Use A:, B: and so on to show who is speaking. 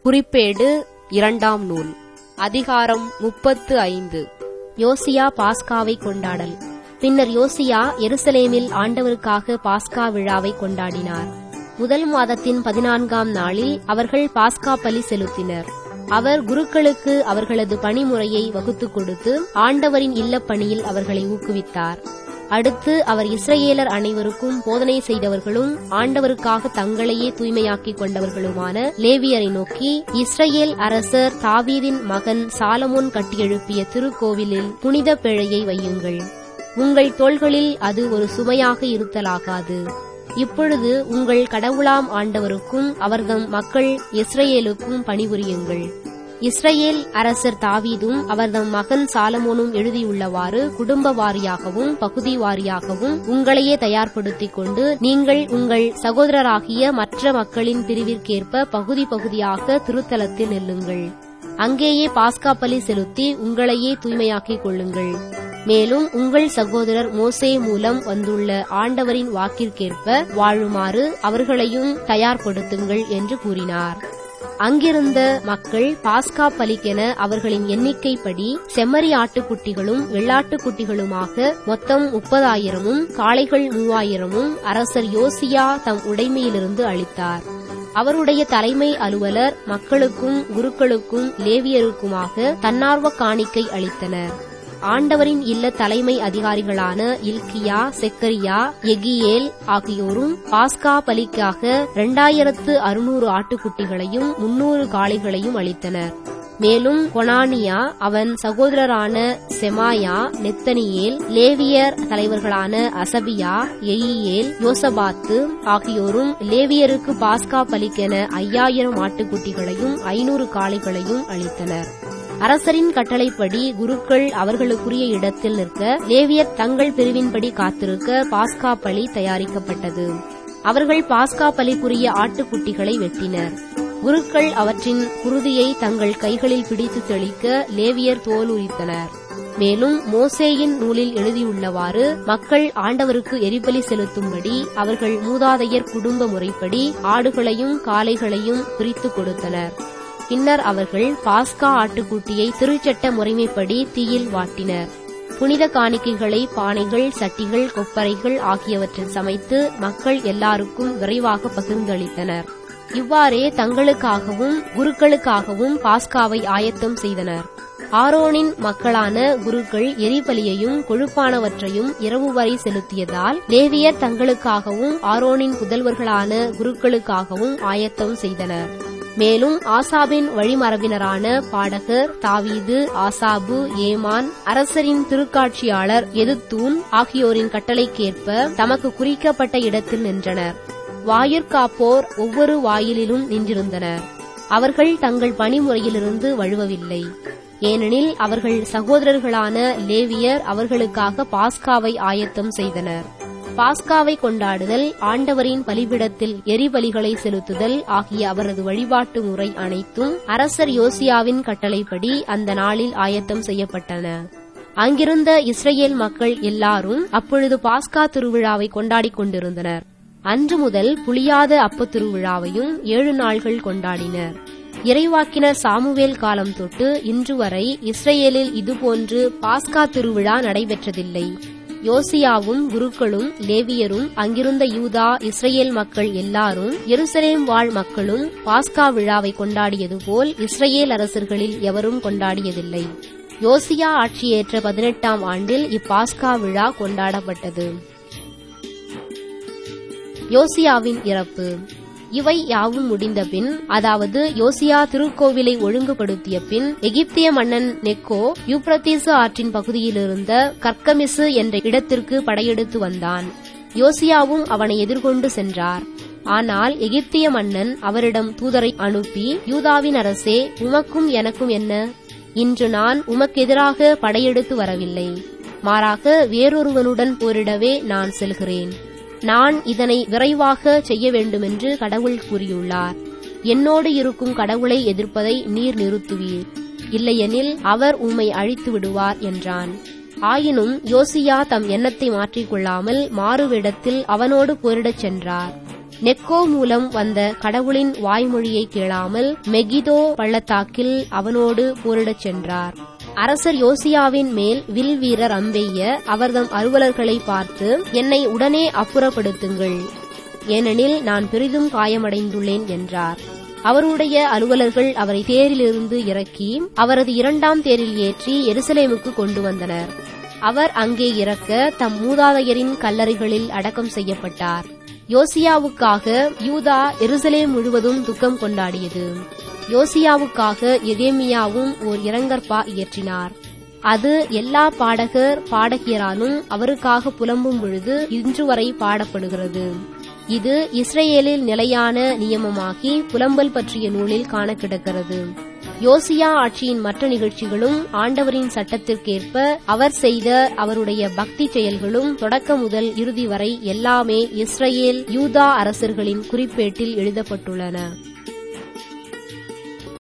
A: குறிப்பேடு இரண்டாம் நூல் அதிகாரம் முப்பத்து ஐந்து யோசியா பாஸ்காவை கொண்டாடல் பின்னர் யோசியா எருசலேமில் ஆண்டவருக்காக பாஸ்கா விழாவை கொண்டாடினார் முதல் மாதத்தின் பதினான்காம் நாளில் அவர்கள் பாஸ்கா பலி செலுத்தினர் அவர் குருக்களுக்கு அவர்களது பணிமுறையை வகுத்துக் கொடுத்து ஆண்டவரின் இல்லப்பணியில் அவர்களை ஊக்குவித்தார் அடுத்து அவர் இஸ்ரவேலர் அனைவருக்கும் போதனை செய்தவர்களும் ஆண்டவருக்காக தங்களையே தூய்மையாக்கிக் கொண்டவர்களுமான லேவியரை நோக்கி இஸ்ரவேல் அரசர் தாவீதின் மகன் சாலமோன் கட்டியெழுப்பிய திருக்கோவிலில் புனித பிழையை வையுங்கள் உங்கள் தோள்களில் அது ஒரு சுமையாக இருத்தலாகாது இப்பொழுது உங்கள் கடவுளாம் ஆண்டவருக்கும் அவர்தம் மக்கள் இஸ்ரேலுக்கும் பணிபுரியுங்கள் இஸ்ரேல் அரசர் தாவீதும் அவர்தம் மகன் சாலமோனும் எழுதியுள்ளவாறு குடும்ப வாரியாகவும் பகுதி வாரியாகவும் உங்களையே தயார்படுத்திக் கொண்டு நீங்கள் உங்கள் சகோதரராகிய மற்ற மக்களின் பிரிவிற்கேற்ப பகுதி பகுதியாக திருத்தலத்தில் நில்லுங்கள் அங்கேயே பாஸ்கா பலி செலுத்தி உங்களையே தூய்மையாக்கிக் கொள்ளுங்கள் மேலும் உங்கள் சகோதரர் மோசே மூலம் வந்துள்ள ஆண்டவரின் வாக்கிற்கேற்ப வாழுமாறு அவர்களையும் தயார்படுத்துங்கள் என்று கூறினார் அங்கிருந்த மக்கள் பாஸ்கா பலிக்கென அவர்களின் எண்ணிக்கைப்படி செம்மறி ஆட்டுக்குட்டிகளும் வெள்ளாட்டுக்குட்டிகளுமாக மொத்தம் முப்பதாயிரமும் காளைகள் மூவாயிரமும் அரசர் யோசியா தம் உடைமையிலிருந்து அளித்தார் அவருடைய தலைமை அலுவலர் மக்களுக்கும் குருக்களுக்கும் லேவியருக்குமாக தன்னார்வ காணிக்கை அளித்தனர் ஆண்டவரின் இல்ல தலைமை அதிகாரிகளான இல்கியா செக்கரியா எகியேல் ஆகியோரும் பாஸ்கா பலிக்காக இரண்டாயிரத்து அறுநூறு ஆட்டுக்குட்டிகளையும் முன்னூறு காளைகளையும் அளித்தனர் மேலும் கொனானியா அவன் சகோதரரான செமாயா நெத்தனியேல் லேவியர் தலைவர்களான அசபியா எயியேல் யோசபாத்து ஆகியோரும் லேவியருக்கு பாஸ்கா பலிக்கென ஐயாயிரம் ஆட்டுக்குட்டிகளையும் ஐநூறு காளைகளையும் அளித்தனர் அரசரின் கட்டளைப்படி குருக்கள் அவர்களுக்குரிய இடத்தில் நிற்க லேவியர் தங்கள் பிரிவின்படி காத்திருக்க பாஸ்கா பலி தயாரிக்கப்பட்டது அவர்கள் பாஸ்கா பலிக்குரிய ஆட்டுக்குட்டிகளை வெட்டினர் குருக்கள் அவற்றின் குருதியை தங்கள் கைகளில் பிடித்து தெளிக்க லேவியர் தோல் உரித்தனர் மேலும் மோசேயின் நூலில் எழுதியுள்ளவாறு மக்கள் ஆண்டவருக்கு எரிபலி செலுத்தும்படி அவர்கள் மூதாதையர் குடும்ப முறைப்படி ஆடுகளையும் காளைகளையும் பிரித்து கொடுத்தனர் பின்னர் அவர்கள் பாஸ்கா ஆட்டுக்குட்டியை திருச்சட்ட முறைமைப்படி தீயில் வாட்டினர் புனித காணிக்கைகளை பானைகள் சட்டிகள் கொப்பரைகள் ஆகியவற்றில் சமைத்து மக்கள் எல்லாருக்கும் விரைவாக பகிர்ந்தளித்தனர் இவ்வாறே தங்களுக்காகவும் குருக்களுக்காகவும் பாஸ்காவை ஆயத்தம் செய்தனர் ஆரோனின் மக்களான குருக்கள் எரிபலியையும் கொழுப்பானவற்றையும் இரவு வரை செலுத்தியதால் லேவியர் தங்களுக்காகவும் ஆரோனின் புதல்வர்களான குருக்களுக்காகவும் ஆயத்தம் செய்தனர் மேலும் ஆசாபின் வழிமரபினரான பாடகர் தாவீது ஆசாபு ஏமான் அரசரின் திருக்காட்சியாளர் எதுத்தூன் ஆகியோரின் கட்டளைக்கேற்ப தமக்கு குறிக்கப்பட்ட இடத்தில் நின்றனர் வாயிற்காப்போர் ஒவ்வொரு வாயிலிலும் நின்றிருந்தனர் அவர்கள் தங்கள் பணிமுறையிலிருந்து வழுவவில்லை ஏனெனில் அவர்கள் சகோதரர்களான லேவியர் அவர்களுக்காக பாஸ்காவை ஆயத்தம் செய்தனர் பாஸ்காவை கொண்டாடுதல் ஆண்டவரின் பலிபிடத்தில் எரிபலிகளை செலுத்துதல் ஆகிய அவரது வழிபாட்டு முறை அனைத்தும் அரசர் யோசியாவின் கட்டளைப்படி அந்த நாளில் ஆயத்தம் செய்யப்பட்டன அங்கிருந்த இஸ்ரேல் மக்கள் எல்லாரும் அப்பொழுது பாஸ்கா திருவிழாவை கொண்டாடிக் கொண்டிருந்தனர் அன்று முதல் புளியாத அப்ப திருவிழாவையும் ஏழு நாள்கள் கொண்டாடினர் இறைவாக்கினர் சாமுவேல் காலம் தொட்டு இன்று வரை இஸ்ரேலில் இதுபோன்று பாஸ்கா திருவிழா நடைபெற்றதில்லை யோசியாவும் குருக்களும் லேவியரும் அங்கிருந்த யூதா இஸ்ரேல் மக்கள் எல்லாரும் எருசலேம் வாழ் மக்களும் பாஸ்கா விழாவை கொண்டாடியது போல் இஸ்ரேல் அரசர்களில் எவரும் கொண்டாடியதில்லை யோசியா ஆட்சியேற்ற பதினெட்டாம் ஆண்டில் இப்பாஸ்கா விழா கொண்டாடப்பட்டது யோசியாவின் இறப்பு இவை யாவும் முடிந்தபின் அதாவது யோசியா திருக்கோவிலை ஒழுங்குபடுத்திய பின் எகிப்திய மன்னன் நெக்கோ யூப்ரத்தீசு ஆற்றின் பகுதியிலிருந்த கர்க்கமிசு என்ற இடத்திற்கு படையெடுத்து வந்தான் யோசியாவும் அவனை எதிர்கொண்டு சென்றார் ஆனால் எகிப்திய மன்னன் அவரிடம் தூதரை அனுப்பி யூதாவின் அரசே உமக்கும் எனக்கும் என்ன இன்று நான் உமக்கெதிராக படையெடுத்து வரவில்லை மாறாக வேறொருவனுடன் போரிடவே நான் செல்கிறேன் நான் இதனை விரைவாக செய்ய வேண்டுமென்று கடவுள் கூறியுள்ளார் என்னோடு இருக்கும் கடவுளை எதிர்ப்பதை நீர் நிறுத்துவீர் இல்லையெனில் அவர் உம்மை அழித்து விடுவார் என்றான் ஆயினும் யோசியா தம் எண்ணத்தை மாற்றிக்கொள்ளாமல் மாறுவிடத்தில் அவனோடு போரிடச் சென்றார் நெக்கோ மூலம் வந்த கடவுளின் வாய்மொழியை கேளாமல் மெகிதோ பள்ளத்தாக்கில் அவனோடு போரிடச் சென்றார் அரசர் யோசியாவின் மேல் வில் வீரர் அம்பெய்ய அவர்தம் அலுவலர்களை பார்த்து என்னை உடனே அப்புறப்படுத்துங்கள் ஏனெனில் நான் பெரிதும் காயமடைந்துள்ளேன் என்றார் அவருடைய அலுவலர்கள் அவரை தேரிலிருந்து இறக்கி அவரது இரண்டாம் தேரில் ஏற்றி எருசலேமுக்கு கொண்டு வந்தனர் அவர் அங்கே இறக்க தம் மூதாதையரின் கல்லறைகளில் அடக்கம் செய்யப்பட்டார் யோசியாவுக்காக யூதா எருசலேம் முழுவதும் துக்கம் கொண்டாடியது யோசியாவுக்காக எகேமியாவும் ஓர் இரங்கற்பா இயற்றினார் அது எல்லா பாடகர் பாடகியராலும் அவருக்காக புலம்பும் பொழுது இன்று வரை பாடப்படுகிறது இது இஸ்ரேலில் நிலையான நியமமாகி புலம்பல் பற்றிய நூலில் காண கிடக்கிறது யோசியா ஆட்சியின் மற்ற நிகழ்ச்சிகளும் ஆண்டவரின் சட்டத்திற்கேற்ப அவர் செய்த அவருடைய பக்தி செயல்களும் தொடக்க முதல் இறுதி வரை எல்லாமே இஸ்ரேல் யூதா அரசர்களின் குறிப்பேட்டில் எழுதப்பட்டுள்ளன